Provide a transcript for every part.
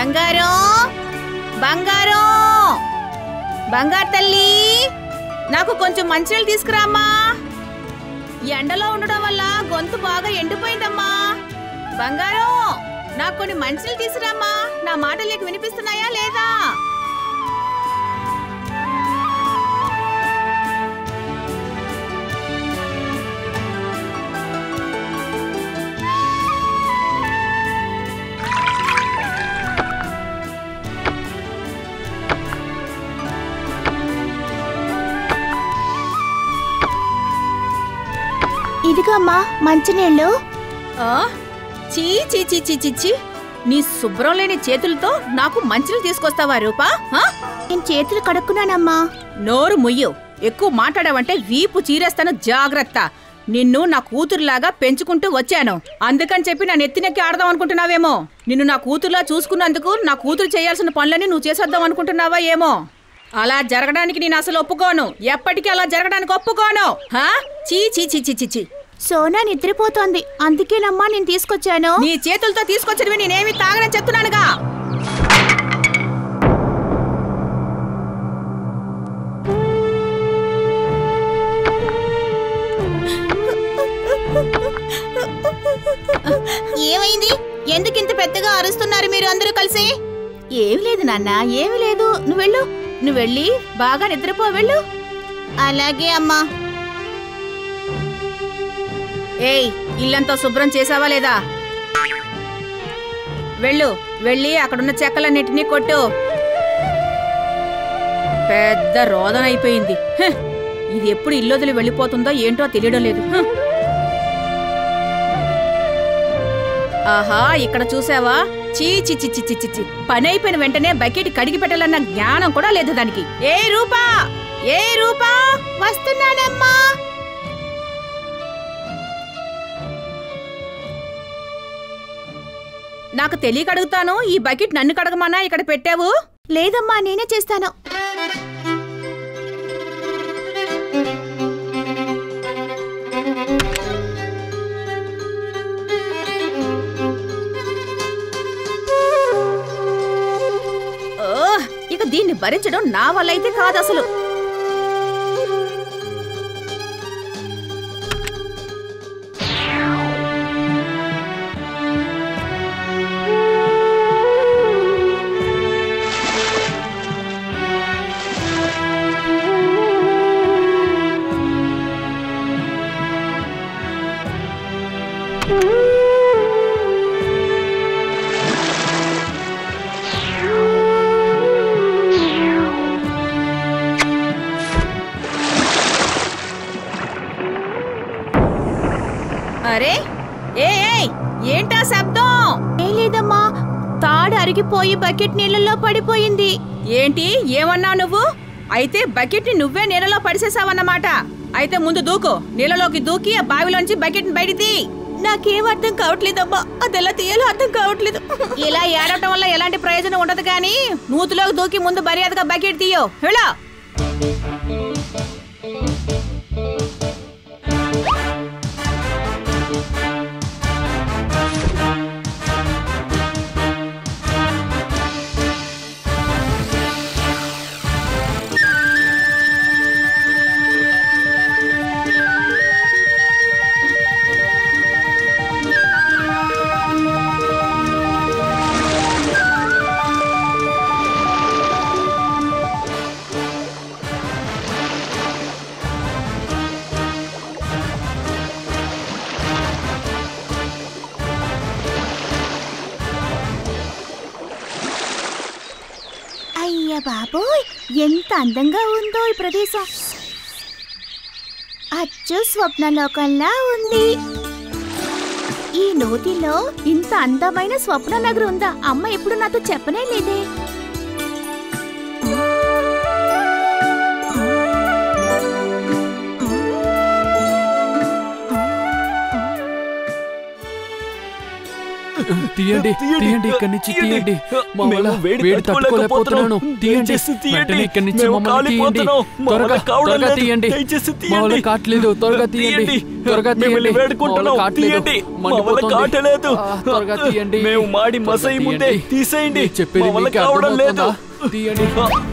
బంగారం బంగారం బంగారు తల్లి నాకు కొంచెం మంచినీళ్ళు తీసుకురామ్మా ఈ ఎండలో ఉండడం వల్ల గొంతు బాగా ఎండిపోయిందమ్మా బంగారం నాకు కొన్ని మంచినీళ్ళు తీసుకురామ్మా నా మాటలు నీకు వినిపిస్తున్నాయా లేదా ఇదిగో అమ్మా మంచినీళ్ళు ఆ? చీ చీ చీ చీ చీ చీ నీ శుభ్రం లేని చేతులతో నాకు మంచినీళ్ళు తీసుకొస్తావా రూపా ఆ? నేను చేతులు కడుక్కున్నానమ్మా నోరు ముయ్యు ఎక్కువ మాట్లాడావంటే వీపు చీరేస్తాను జాగ్రత్త నిన్ను నా కూతురులాగా పెంచుకుంటూ వచ్చాను అందుకని చెప్పి నా నెత్తినెక్కి ఆడదాం అనుకుంటున్నావేమో నిన్ను నా కూతురులా చూసుకున్నందుకు నా కూతురు చేయాల్సిన పనులన్నీ నువ్వు చేసేద్దాం అనుకుంటున్నావా ఏమో అలా జరగడానికి నేను అసలు ఒప్పుకోను ఎప్పటికీ అలా జరగడానికి ఒప్పుకోను హా? చీ చీ చీ చీ చీ చీ సోనా నిద్రపోతోంది అందుకేనమ్మా నేను తీసుకొచ్చాను నీ చేతులతో తీసుకొచ్చినవి నేనేమి తాగనని చెప్తున్నానుగా ఏమైంది ఎందుకు ఇంత పెద్దగా అరుస్తున్నారు మీరు అందరూ కలిసి ఏమి లేదు నాన్న ఏమి లేదు నువ్వు వెళ్ళు నువ్వు వెళ్ళి బాగా నిద్రపో వెళ్ళు అలాగే అమ్మా ఏయ్ ఇల్లంతా శుభ్రం చేసావా లేదా వెళ్ళు వెళ్ళి అక్కడున్న చెక్కలన్నిటినీ కొట్టు పెద్ద రోదన అయిపోయింది హ్, ఇది ఎప్పుడు ఇల్లు వదిలి వెళ్ళిపోతుందో ఏంటో తెలియడం లేదు హ్. ఆహా ఇక్కడ చూసావా చీ చి చి చి చి చి చి పని అయిపోయిన వెంటనే బకెట్ కడిగి పెట్టాలన్న జ్ఞానం కూడా లేదు దానికి ఏ రూపా ఏ రూపా వస్తున్నానమ్మా నాకు తెలియక అడుగుతాను ఈ బకెట్ నన్ను కడగమన్నా ఇక్కడ పెట్టావు లేదమ్మా నేనే చేస్తాను ఓ ఇక దీన్ని భరించడం నా వల్ల అయితే కాదు అసలు అరే ఏ ఏయ్, ఏంటా శబ్దం ఏం లేదమ్మా తాడు అరిగిపోయి బకెట్ నీళ్ళల్లో పడిపోయింది ఏంటి ఏమన్నా నువ్వు అయితే బకెట్ ని నువ్వే నీళ్ళలో పడిసేసావన్నమాట అయితే ముందు దూకు నీళ్ళలోకి దూకి ఆ బావిలోంచి బకెట్ ని బయటికి తీ. నాకేం అర్థం కావట్లేదమ్మా అది ఎలా తీయాలో అర్థం కావట్లేదు ఇలా ఏడవటం వల్ల ఎలాంటి ప్రయోజనం ఉండదు కానీ నూతులోకి దూకి ముందు మర్యాదగా బకెట్ తీయో వెళ్ళా అయ్య బాబోయ్ ఎంత అందంగా ఉందో ఈ ప్రదేశం అచ్చు స్వప్నలోకంలా ఉంది ఈ నోటిలో ఇంత అందమైన స్వప్న నగరం ఉందా అమ్మ ఎప్పుడు నాతో చెప్పనే లేదే తీయండి తీయండి ఇక్కడి నుంచి తీయండి మా వల్ల మేము వేడి వేడి తట్టుకోలేకపోతున్నాను తట్టుకోలేకపోతున్నాం. తీయండి దయచేసి తీయండి. వెంటనే ఇక్కడి నుంచి మేము మమ్మల్ని తీయండి కాలిపోతున్నాం. మా వల్ల త్వరగా కావడం త్వరగా లేదు. తీయండి దయచేసి మా వల్ల తీయండి. కావట్లేదు త్వరగా తీయండి త్వరగా తీయండి మిమ్మల్ని మా వల్ల వేడుకుంటున్నాం కావట్లేదు. తీయండి మా వల్ల మండిపోతుంది. కావట్లేదు ఆ, త్వరగా తీయండి మేము మాడి త్వరగా మసయి ముందే తీయండి. తీసేయండి నేను చెప్పేది మా వల్ల మీకే కావడం లేదు అర్థమవుతుందా? తీయండి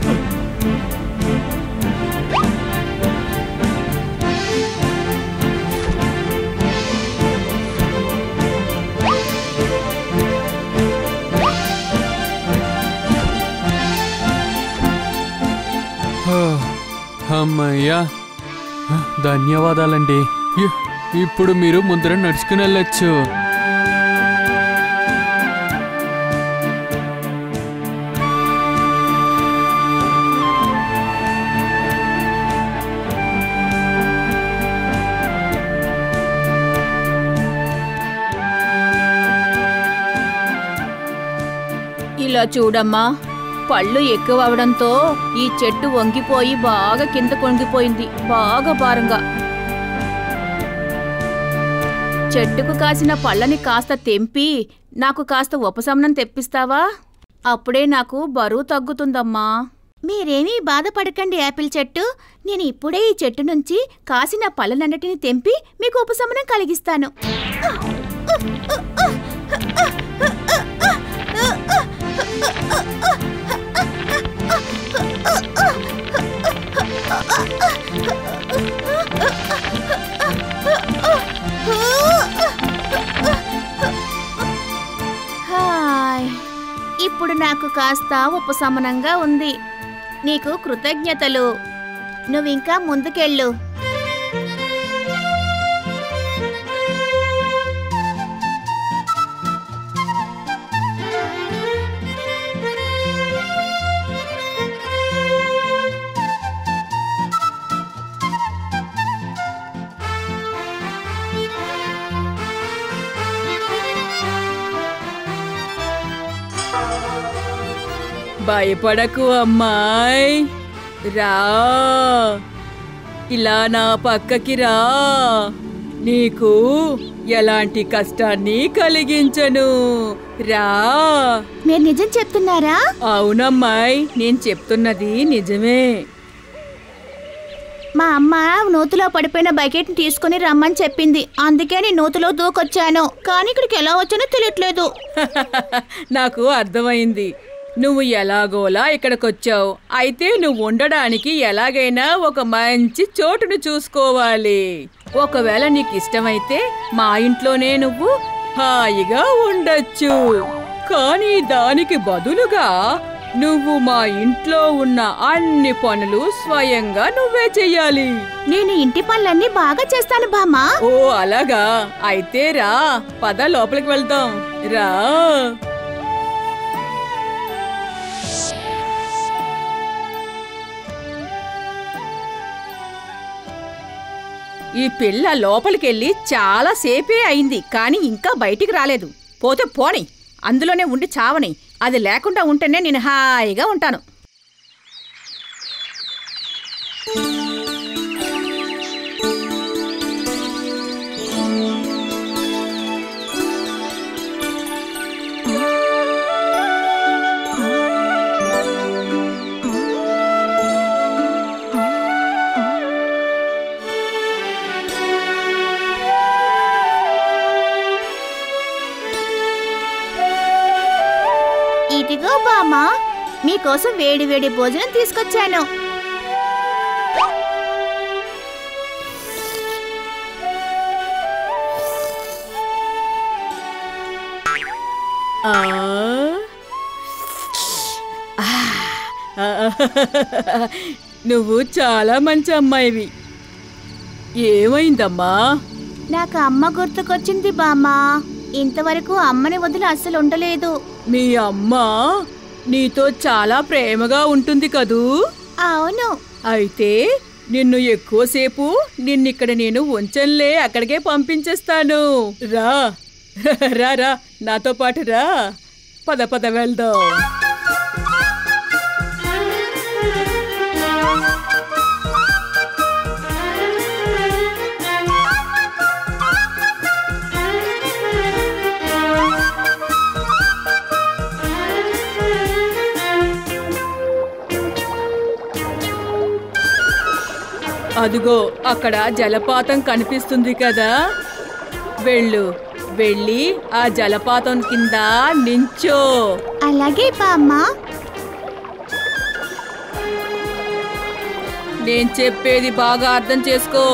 హా, అమ్మయ్యా హ, ధన్యవాదాలండి ఇ- ఇప్పుడు మీరు ముందర నడుచుకుని వెళ్ళొచ్చు ఇలా చూడమ్మా పళ్ళు ఎక్కువ అవడంతో ఈ చెట్టు వంగిపోయి బాగా కింద కొంగిపోయింది బాగా భారంగా చెట్టుకు కాసిన పళ్ళని కాస్త తెంపి నాకు కాస్త ఉపశమనం తెప్పిస్తావా అప్పుడే నాకు బరువు తగ్గుతుందమ్మా మీరేమీ బాధపడకండి యాపిల్ చెట్టు నేను ఇప్పుడే ఈ చెట్టు నుంచి కాసిన పళ్ళనన్నిటిని తెంపి మీకు ఉపశమనం కలిగిస్తాను హాయ్ ఇప్పుడు నాకు కాస్త ఉపశమనంగా ఉంది నీకు కృతజ్ఞతలు నువ్వింకా ముందుకెళ్ళు భయపడకు అమ్మాయి రా ఇలా నా పక్కకి రా నీకు ఎలాంటి కష్టాన్ని కలిగించను రా మీరు నిజం చెప్తున్నారా అవునమ్మాయి నేను చెప్తున్నది నిజమే మా అమ్మ నూతిలో పడిపోయిన బకెట్ని తీసుకుని రమ్మని చెప్పింది అందుకే నేను నూతిలో దూకొచ్చాను కానీ ఇక్కడికి ఎలా వచ్చానో తెలియట్లేదు నాకు అర్థమైంది నువ్వు ఎలాగోలా ఇక్కడికొచ్చావు అయితే నువ్వు ఉండడానికి ఎలాగైనా ఒక మంచి చోటును చూసుకోవాలి ఒకవేళ నీకు ఇష్టమైతే మా ఇంట్లోనే నువ్వు హాయిగా ఉండొచ్చు కానీ దానికి బదులుగా నువ్వు మా ఇంట్లో ఉన్న అన్ని పనులు స్వయంగా నువ్వే చెయ్యాలి నేను ఇంటి పనులన్నీ బాగా చేస్తాను బామ్మా ఓ అలాగా అయితే రా పద లోపలికి వెళ్దాం రా ఈ పిల్ల లోపలికెళ్ళి చాలా సేపే అయింది కానీ ఇంకా బయటికి రాలేదు పోతే పోని అందులోనే ఉండి చావని అది లేకుండా ఉంటేనే నేను హాయిగా ఉంటాను ఇదిగో బామ్మా మీకోసం వేడి వేడి భోజనం తీసుకొచ్చాను ఆ ఆ. నువ్వు చాలా మంచి అమ్మాయివి ఏమైందమ్మా నాకు అమ్మ గుర్తుకొచ్చింది బామ్మా ఇంతవరకు అమ్మని వదిలి అస్సలు ఉండలేదు మీ అమ్మ నీతో చాలా ప్రేమగా ఉంటుంది కదూ అవును అయితే నిన్ను ఎక్కువసేపు నిన్నిక్కడ నేను ఉంచంలే అక్కడికే పంపించేస్తాను రా రా రా నాతో పాటు రా పద పద వెళ్దాం అదిగో అక్కడ జలపాతం కనిపిస్తుంది కదా వెళ్ళు వెళ్ళి ఆ జలపాతం కింద నించో అలాగే బామ్మ నేను చెప్పేది బాగా అర్థం చేసుకో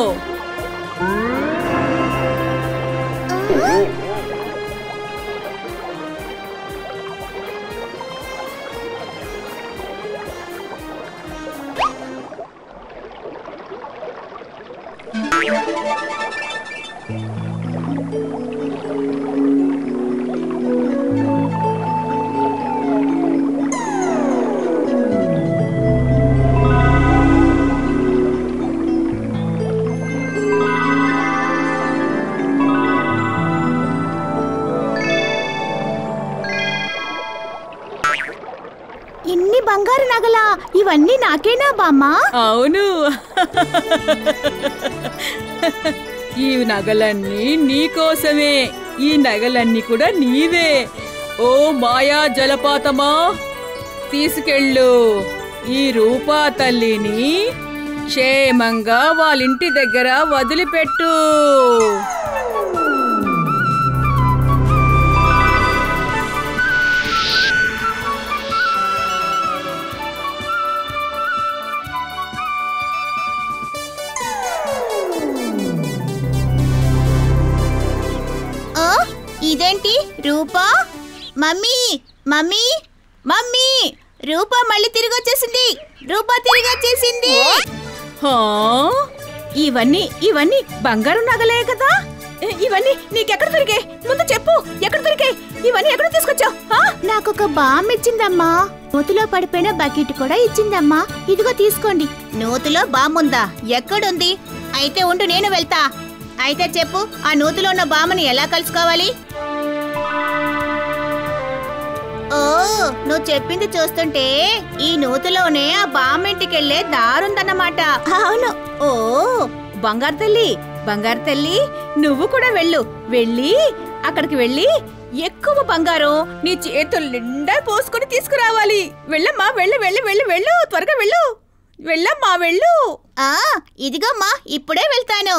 ఇన్ని బంగారు నగలా ఇవన్నీ నాకేనా బామ్మ అవును ఈ నగలన్నీ నీకోసమే ఈ నగలన్నీ కూడా నీవే ఓ మాయా జలపాతమా తీసుకెళ్ళు ఈ రూపా తల్లిని క్షేమంగా వాళ్ళింటి దగ్గర వదిలిపెట్టు ఆ, ఇదేంటి Rupa mummy mummy mummy Rupa మళ్ళీ తిరిగి వచ్చేసింది రూపా తిరిగి వచ్చేసింది హా? ఇవన్నీ ఇవన్నీ బంగారు నగలే కదా ఇ- ఇవన్నీ నీకెక్కడ దొరికాయి ముందు చెప్పు ఎక్కడ దొరికాయి ఇవన్నీ ఎక్కడ తీసుకొచ్చావు నాకు ఒక బామ్ ఇచ్చిందమ్మా నూతిలో పడిపోయిన బకెట్ కూడా ఇచ్చిందమ్మా ఇదిగో తీసుకోండి నూతిలో బామ్ ఉందా ఎక్కడుంది అయితే ఉండు నేను వెళ్తా అయితే చెప్పు ఆ నూతిలో ఉన్న బామ్మని ఎలా కలుసుకోవాలి ఓ నువ్వు చెప్పింది చూస్తుంటే ఈ నూతిలోనే ఆ బామ్మ ఇంటికెళ్లే దారుందన్నమాట అవును ఓ బంగారు తల్లి బంగారు తల్లి నువ్వు కూడా వెళ్ళు వెళ్ళి అక్కడికి వెళ్ళి ఎక్కువ బంగారం నీ చేతుల నిండా పోసుకొని తీసుకురావాలి వెళ్ళమ్మా వెళ్ళు వెళ్ళు వెళ్ళు వెళ్ళు త్వరగా వెళ్ళు వెళ్ళమ్మా వెళ్ళు ఆ ఇదిగోమ్మా ఇప్పుడే వెళ్తాను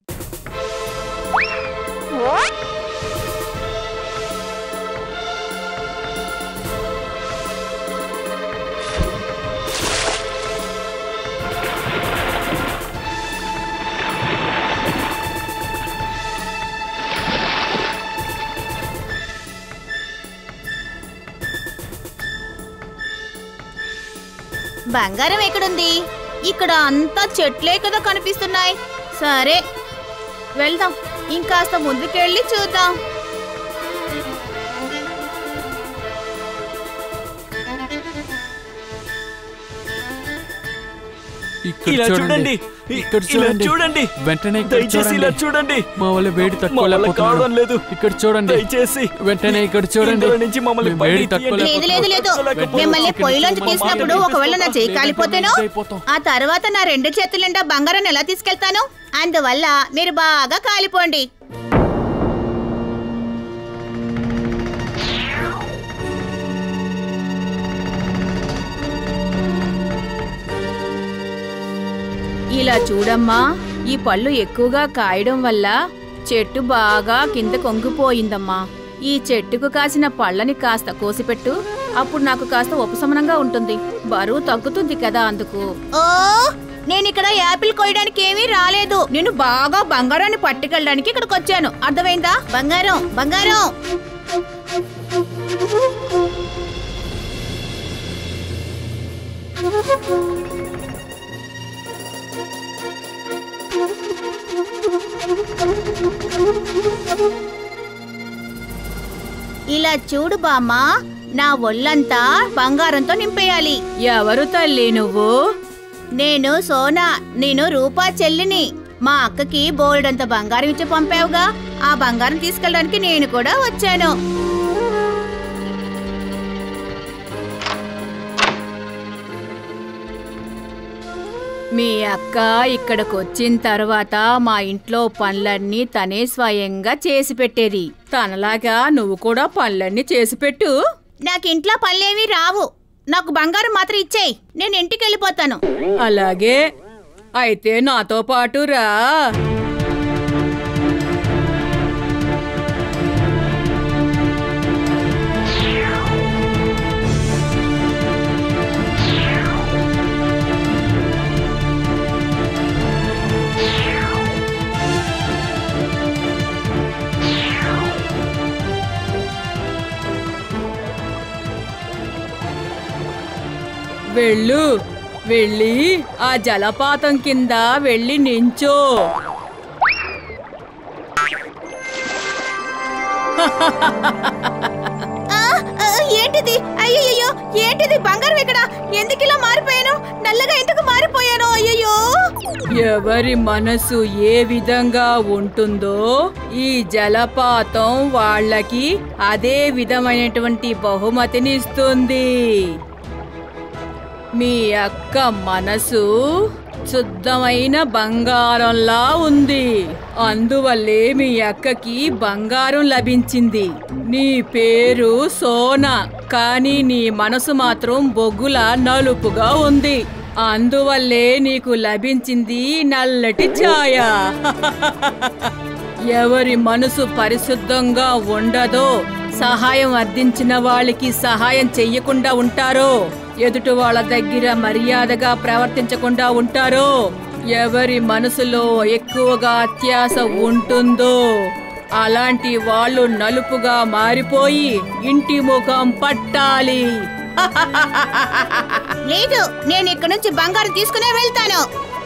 బంగారం ఎక్కడుంది ఇక్కడ అంతా చెట్లే కదా కనిపిస్తున్నాయి సరే వెళ్దాం ఇంకాస్త ముందుకెళ్ళి చూద్దాం ఇక్కడ ఇలా చూడండి ఇ- ఇక్కడ ఇలా చూడండి చూడండి వెంటనే ఇక్కడ దయచేసి ఇలా చూడండి చూడండి మా వల్ల వేడి మా వల్ల కావడం లేదు తట్టుకోలేకపోతున్నాడు ఇక్కడ చూడండి దయచేసి వెంటనే ఇక్కడ చూడండి ఇందులో నుంచి మమ్మల్ని మేము వేడి బయటికి తీయండి. లేదు లేదు లేదు తట్టుకోలేకపోతున్నాం. మిమ్మల్ని ఇక్కడ పొయ్యిలోంచి నుంచి తీసినప్పుడు మమ్మల్ని ఒకవేళ నా చెయ్యి లేదంటే కాలిపోతేనో మేము అయిపోతాం. ఆ తర్వాత నా రెండు చేతుల నిండా బంగారాన్ని ఎలా తీసుకెళ్తాను అందువల్ల మీరు బాగా కాలిపోండి ఇలా చూడమ్మా ఈ పళ్ళు ఎక్కువగా కాయడం వల్ల చెట్టు బాగా కింద కొంగిపోయిందమ్మా ఈ చెట్టుకు కాసిన పళ్ళని కాస్త కోసిపెట్టు అప్పుడు నాకు కాస్త ఉపశమనంగా ఉంటుంది బరువు తగ్గుతుంది కదా అందుకు ఓ నేను ఇక్కడ యాపిల్ కోయడానికి ఏమీ రాలేదు నేను బాగా బంగారాన్ని పట్టుకెళ్ళడానికి ఇక్కడికి వచ్చాను అర్థమైందా బంగారం బంగారం ఇలా చూడు బామ్మా నా ఒళ్ళంతా బంగారంతో నింపేయాలి ఎవరు తల్లి నువ్వు నేను సోనా నేను రూపా చెల్లిని మా అక్కకి బోల్డంత బంగారం ఇచ్చి పంపావుగా ఆ బంగారం తీసుకెళ్ళడానికి నేను కూడా వచ్చాను మీ అక్క ఇక్కడికి వచ్చిన తర్వాత మా ఇంట్లో పనులన్నీ తనే స్వయంగా చేసి పెట్టేది తనలాగా నువ్వు కూడా పనులన్నీ చేసి పెట్టు నాకు ఇంట్లో పనులేమీ రావు నాకు బంగారం మాత్రం ఇచ్చేయి నేను ఇంటికి వెళ్ళిపోతాను అలాగే అయితే నాతో పాటు రా వెళ్ళు వెళ్ళి ఆ జలపాతం కింద వెళ్ళి నించో ఆ, ఆ, ఏంటిది అయ్యయ్యో ఏంటిది బంగారం ఇక్కడ ఎందుకు ఇలా మారిపోయాను నల్లగా ఎందుకు మారిపోయాను అయ్యయ్యో ఎవరి మనసు ఏ విధంగా ఉంటుందో ఈ జలపాతం వాళ్ళకి అదే విధమైనటువంటి బహుమతినిస్తుంది మీ అక్క మనసు శుద్ధమైన బంగారంలా ఉంది అందువల్లే మీ అక్కకి బంగారం లభించింది నీ పేరు సోనా కానీ నీ మనసు మాత్రం బొగ్గుల నలుపుగా ఉంది అందువల్లే నీకు లభించింది నల్లటి ఛాయ ఎవరి మనసు పరిశుద్ధంగా ఉండదో సహాయం అర్థించిన వాళ్ళకి సహాయం చెయ్యకుండా ఉంటారో ఎదుటి వాళ్ళ దగ్గర మర్యాదగా ప్రవర్తించకుండా ఉంటారో ఎవరి మనసులో ఎక్కువగా అత్యాస ఉంటుందో అలాంటి వాళ్ళు నలుపుగా మారిపోయి ఇంటి ముఖం పట్టాలి లేదు నేను ఇక్కడ నుంచి బంగారం తీసుకునే వెళ్తాను